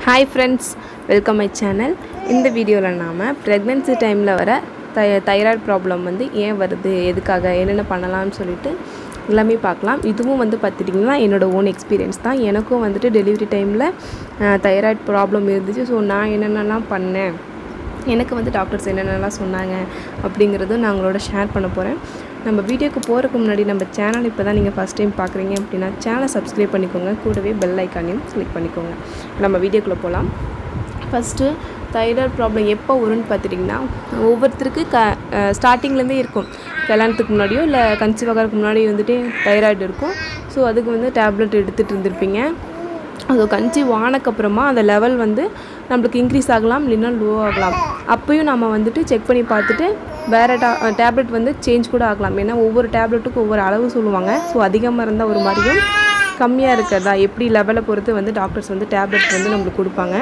hi friends welcome my channel இந்த வீடியோவில் நாம் ப்ரெக்னென்சி டைமில் வர தை தைராய்டு ப்ராப்ளம் வந்து ஏன் வருது எதுக்காக என்னென்ன பண்ணலாம்னு சொல்லிட்டு எல்லாமே பார்க்கலாம் இதுவும் வந்து பார்த்துட்டிங்கன்னா என்னோடய ஓன் எக்ஸ்பீரியன்ஸ் தான் எனக்கும் வந்துட்டு டெலிவரி டைமில் தைராய்டு ப்ராப்ளம் இருந்துச்சு ஸோ நான் என்னென்னலாம் பண்ணேன் எனக்கு வந்து டாக்டர்ஸ் என்னென்னலாம் சொன்னாங்க அப்படிங்கிறதும் நான் உங்களோட ஷேர் பண்ண போகிறேன் நம்ம வீடியோக்கு போகிறதுக்கு முன்னாடி நம்ம சேனல் இப்போ தான் நீங்கள் ஃபஸ்ட் டைம் பார்க்குறீங்க அப்படின்னா சேனலை சப்ஸ்கிரைப் பண்ணிக்கோங்க கூடவே பெல் ஐக்கானையும் கிளிக் பண்ணிக்கோங்க நம்ம வீடியோக்குள்ளே போகலாம் ஃபஸ்ட்டு தைராய்டு ப்ராப்ளம் எப்போ வரும்னு பார்த்துட்டிங்கன்னா ஒவ்வொருத்தருக்கு க ஸ்டார்டிங்லேருந்தே இருக்கும் கல்யாணத்துக்கு முன்னாடியோ இல்லை கன்சீவ் ஆகிறதுக்கு முன்னாடி வந்துட்டு தைராய்டு இருக்கும் ஸோ அதுக்கு வந்து டேப்லெட் எடுத்துகிட்டு இருந்திருப்பீங்க அது கன்சீவ் ஆனக்கப்புறமா அந்த லெவல் வந்து நம்மளுக்கு இன்க்ரீஸ் ஆகலாம் இல்லைன்னா லோ ஆகலாம் அப்போயும் நம்ம வந்துட்டு செக் பண்ணி பார்த்துட்டு வேறு டா டேப்லெட் வந்து சேஞ்ச் கூட ஆகலாம் ஏன்னா ஒவ்வொரு டேப்லெட்டுக்கும் ஒவ்வொரு அளவு சொல்லுவாங்க ஸோ அதிகமாக இருந்தால் ஒரு மாதிரியும் கம்மியாக இருக்கிறதா எப்படி லெவலை பொறுத்து வந்து டாக்டர்ஸ் வந்து டேப்லெட் வந்து நம்மளுக்கு கொடுப்பாங்க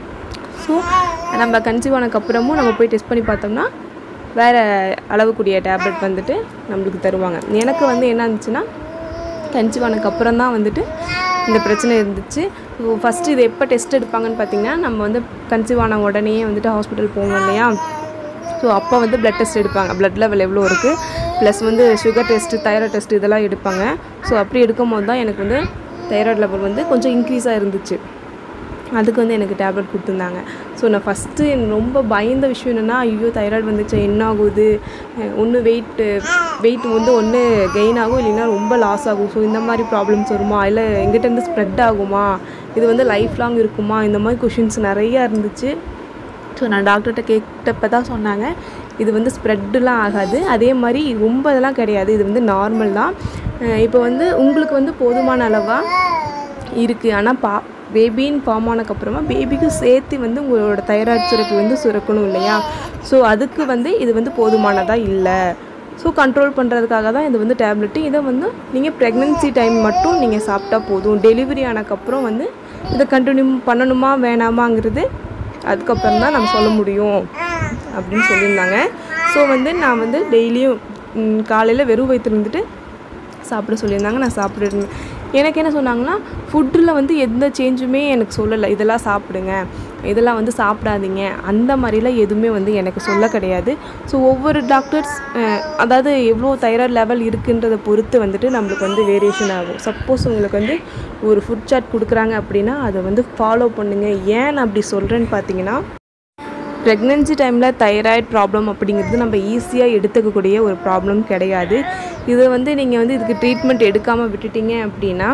ஸோ நம்ம கன்சீவ் ஆனதுக்கப்புறமும் நம்ம போய் டெஸ்ட் பண்ணி பார்த்தோம்னா வேறு அளவுக்கூடிய டேப்லெட் வந்துட்டு நம்மளுக்கு தருவாங்க எனக்கு வந்து என்ன இருந்துச்சுன்னா கன்சீவ் ஆனதுக்கப்புறம் தான் வந்துட்டு இந்த பிரச்சனை இருந்துச்சு ஸோ ஃபஸ்ட்டு இது எப்போ டெஸ்ட் எடுப்பாங்கன்னு பார்த்தீங்கன்னா நம்ம வந்து கன்சீவ் ஆன உடனே வந்துட்டு ஹாஸ்பிட்டல் போவோம் இல்லையா ஸோ அப்போ வந்து ப்ளட் டெஸ்ட் எடுப்பாங்க ப்ளட் லெவல் எவ்வளோ இருக்குது ப்ளஸ் வந்து சுகர் டெஸ்ட்டு தைராய்டு டெஸ்ட் இதெல்லாம் எடுப்பாங்க ஸோ அப்படி எடுக்கும் போது தான் எனக்கு வந்து தைராய்டு லெவல் வந்து கொஞ்சம் இன்க்ரீஸாக இருந்துச்சு அதுக்கு வந்து எனக்கு டேப்லெட் கொடுத்துருந்தாங்க ஸோ நான் ஃபஸ்ட்டு ரொம்ப பயந்த விஷயம் என்னென்னா ஐயோ தைராய்டு வந்துச்சு என்ன ஆகுது ஒன்று வெயிட்டு வெயிட் வந்து ஒன்று கெயின் ஆகும் இல்லைன்னா ரொம்ப லாஸ் ஆகும் ஸோ இந்த மாதிரி ப்ராப்ளம்ஸ் வருமா இல்லை எங்கிட்டேருந்து ஸ்ப்ரெட் ஆகுமா இது வந்து லைஃப் லாங் இருக்குமா இந்த மாதிரி கொஷின்ஸ் நிறையா இருந்துச்சு ஸோ நான் டாக்டர்கிட்ட கேட்டப்போ தான் சொன்னாங்க இது வந்து ஸ்ப்ரெட்டுலாம் ஆகாது அதே மாதிரி ரொம்ப இதெல்லாம் கிடையாது இது வந்து நார்மல் தான் இப்போ வந்து உங்களுக்கு வந்து போதுமான அளவாக இருக்குது ஆனால் பா பேபின்னு ஃபார்ம் ஆனதுக்கப்புறமா பேபிக்கு சேர்த்து வந்து உங்களோட தைராய்டு சுரப்பி வந்து சுரக்கணும் இல்லையா ஸோ அதுக்கு வந்து இது வந்து போதுமானதாக இல்லை ஸோ கண்ட்ரோல் பண்ணுறதுக்காக தான் இது வந்து டேப்லெட்டு இதை வந்து நீங்கள் ப்ரெக்னென்சி டைம் மட்டும் நீங்கள் சாப்பிட்டா போதும் டெலிவரி ஆனதுக்கப்புறம் வந்து இதை கண்டினியூ பண்ணணுமா வேணாமாங்கிறது அதுக்கப்புறம் தான் நம்ம சொல்ல முடியும் அப்படின்னு சொல்லியிருந்தாங்க ஸோ வந்து நான் வந்து டெய்லியும் காலையில் வெறும் வயிற்று இருந்துட்டு சாப்பிட சொல்லியிருந்தாங்க நான் சாப்பிட்டுருந்தேன் எனக்கு என்ன சொன்னாங்கன்னா ஃபுட்டில் வந்து எந்த சேஞ்சுமே எனக்கு சொல்லலை இதெல்லாம் சாப்பிடுங்க இதெல்லாம் வந்து சாப்பிடாதீங்க அந்த மாதிரிலாம் எதுவுமே வந்து எனக்கு சொல்ல கிடையாது ஸோ ஒவ்வொரு டாக்டர்ஸ் அதாவது எவ்வளோ தைராய்டு லெவல் இருக்குன்றதை பொறுத்து வந்துட்டு நம்மளுக்கு வந்து வேரியேஷன் ஆகும் சப்போஸ் உங்களுக்கு வந்து ஒரு ஃபுட் சார்ட் கொடுக்குறாங்க அப்படின்னா அதை வந்து ஃபாலோ பண்ணுங்கள் ஏன் நான் அப்படி சொல்கிறேன்னு பார்த்தீங்கன்னா ப்ரெக்னென்சி டைமில் தைராய்டு ப்ராப்ளம் அப்படிங்கிறது நம்ம ஈஸியாக எடுத்துக்கக்கூடிய ஒரு ப்ராப்ளம் கிடையாது இது வந்து நீங்கள் வந்து இதுக்கு ட்ரீட்மெண்ட் எடுக்காமல் விட்டுட்டீங்க அப்படின்னா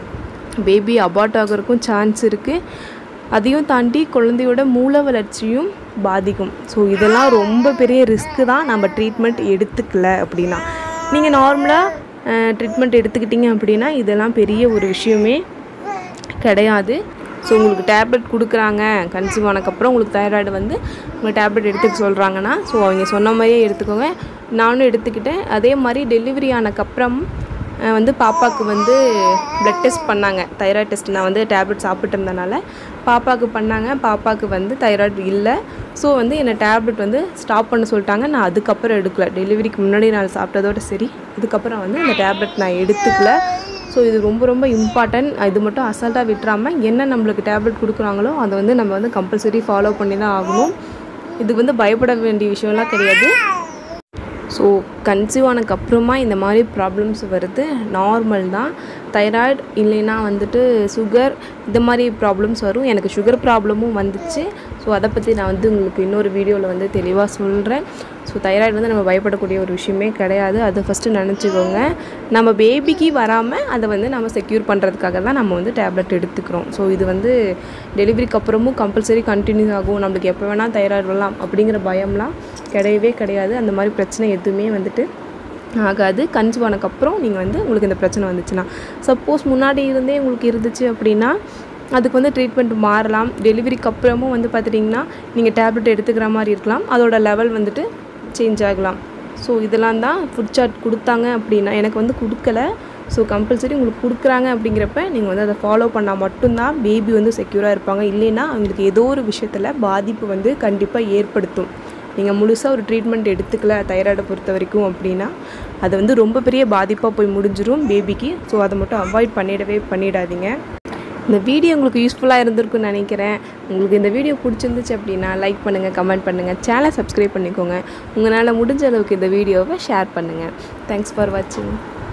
பேபி அபார்ட் ஆகிறதுக்கும் சான்ஸ் இருக்குது அதையும் தாண்டி குழந்தையோட மூல வளர்ச்சியும் பாதிக்கும் ஸோ இதெல்லாம் ரொம்ப பெரிய ரிஸ்க்கு தான் நம்ம ட்ரீட்மெண்ட் எடுத்துக்கல அப்படின்னா நீங்கள் நார்மலாக ட்ரீட்மெண்ட் எடுத்துக்கிட்டிங்க அப்படின்னா இதெல்லாம் பெரிய ஒரு விஷயமே கிடையாது ஸோ உங்களுக்கு டேப்லெட் கொடுக்குறாங்க கன்சீவ் ஆனதுக்கப்புறம் உங்களுக்கு தைராய்டு வந்து உங்கள் டேப்லெட் எடுத்துக்க சொல்கிறாங்கன்னா ஸோ அவங்க சொன்ன மாதிரியே எடுத்துக்கோங்க நானும் எடுத்துக்கிட்டேன் அதே மாதிரி டெலிவரி ஆனதுக்கப்புறம் வந்து பாப்பாவுக்கு வந்து ப்ளட் டெஸ்ட் பண்ணாங்க தைராய்டு டெஸ்ட் நான் வந்து டேப்லெட் சாப்பிட்டு இருந்தனால பாப்பாவுக்கு பண்ணாங்க பாப்பாவுக்கு வந்து தைராய்டு இல்லை ஸோ வந்து என்னை டேப்லெட் வந்து ஸ்டாப் பண்ண சொல்லிட்டாங்க நான் அதுக்கப்புறம் எடுக்கல டெலிவரிக்கு முன்னாடி நான் சாப்பிட்டதோட சரி இதுக்கப்புறம் வந்து இந்த டேப்லெட் நான் எடுத்துக்கல ஸோ இது ரொம்ப ரொம்ப இம்பார்ட்டன்ட் இது மட்டும் அசால்ட்டாக விட்டுறாமல் என்ன நம்மளுக்கு டேப்லெட் கொடுக்குறாங்களோ அதை வந்து நம்ம வந்து கம்பல்சரி ஃபாலோ பண்ணி தான் ஆகணும் இது வந்து பயப்பட வேண்டிய விஷயம்லாம் கிடையாது ஸோ கன்சீவ் ஆனதுக்கப்புறமா இந்த மாதிரி ப்ராப்ளம்ஸ் வருது நார்மல் தான் தைராய்டு இல்லைன்னா வந்துட்டு சுகர் இந்த மாதிரி ப்ராப்ளம்ஸ் வரும் எனக்கு சுகர் ப்ராப்ளமும் வந்துச்சு ஸோ அதை பற்றி நான் வந்து உங்களுக்கு இன்னொரு வீடியோவில் வந்து தெளிவாக சொல்கிறேன் ஸோ தைராய்டு வந்து நம்ம பயப்படக்கூடிய ஒரு விஷயமே கிடையாது அதை ஃபஸ்ட்டு நினச்சிக்கோங்க நம்ம பேபிக்கு வராமல் அதை வந்து நம்ம செக்யூர் பண்ணுறதுக்காக தான் நம்ம வந்து டேப்லெட் எடுத்துக்கிறோம் ஸோ இது வந்து டெலிவரிக்கு அப்புறமும் கம்பல்சரி கண்டினியூ ஆகும் நம்மளுக்கு எப்போ வேணால் தைராய்டு வரலாம் அப்படிங்கிற பயம்லாம் கிடையவே கிடையாது அந்த மாதிரி பிரச்சனை எதுவுமே வந்துட்டு ஆகாது கன்சீவ் ஆனதுக்கப்புறம் நீங்கள் வந்து உங்களுக்கு இந்த பிரச்சனை வந்துச்சுன்னா சப்போஸ் முன்னாடி இருந்தே உங்களுக்கு இருந்துச்சு அப்படின்னா அதுக்கு வந்து ட்ரீட்மெண்ட் மாறலாம் டெலிவரிக்கு அப்புறமும் வந்து பார்த்துட்டிங்கன்னா நீங்கள் டேப்லெட் எடுத்துக்கிற மாதிரி இருக்கலாம் அதோட லெவல் வந்துட்டு சேஞ்ச் ஆகலாம் ஸோ இதெல்லாம் தான் ஃபுட் சார்ட் கொடுத்தாங்க அப்படின்னா எனக்கு வந்து கொடுக்கல ஸோ கம்பல்சரி உங்களுக்கு கொடுக்குறாங்க அப்படிங்கிறப்ப நீங்கள் வந்து அதை ஃபாலோ பண்ணால் மட்டும்தான் பேபி வந்து செக்யூராக இருப்பாங்க இல்லைன்னா அவங்களுக்கு ஏதோ ஒரு விஷயத்தில் பாதிப்பு வந்து கண்டிப்பாக ஏற்படுத்தும் நீங்கள் முழுசாக ஒரு ட்ரீட்மெண்ட் எடுத்துக்கல தைராய்டை பொறுத்த வரைக்கும் அப்படின்னா அது வந்து ரொம்ப பெரிய பாதிப்பாக போய் முடிஞ்சிடும் பேபிக்கு ஸோ அதை மட்டும் அவாய்ட் பண்ணிடவே பண்ணிடாதீங்க இந்த வீடியோ உங்களுக்கு யூஸ்ஃபுல்லாக இருந்திருக்குன்னு நினைக்கிறேன் உங்களுக்கு இந்த வீடியோ பிடிச்சிருந்துச்சு அப்படின்னா லைக் பண்ணுங்கள் கமெண்ட் பண்ணுங்கள் சேனலை சப்ஸ்கிரைப் பண்ணிக்கோங்க உங்களால் முடிஞ்ச அளவுக்கு இந்த வீடியோவை ஷேர் பண்ணுங்கள் தேங்க்ஸ் ஃபார் வாட்சிங்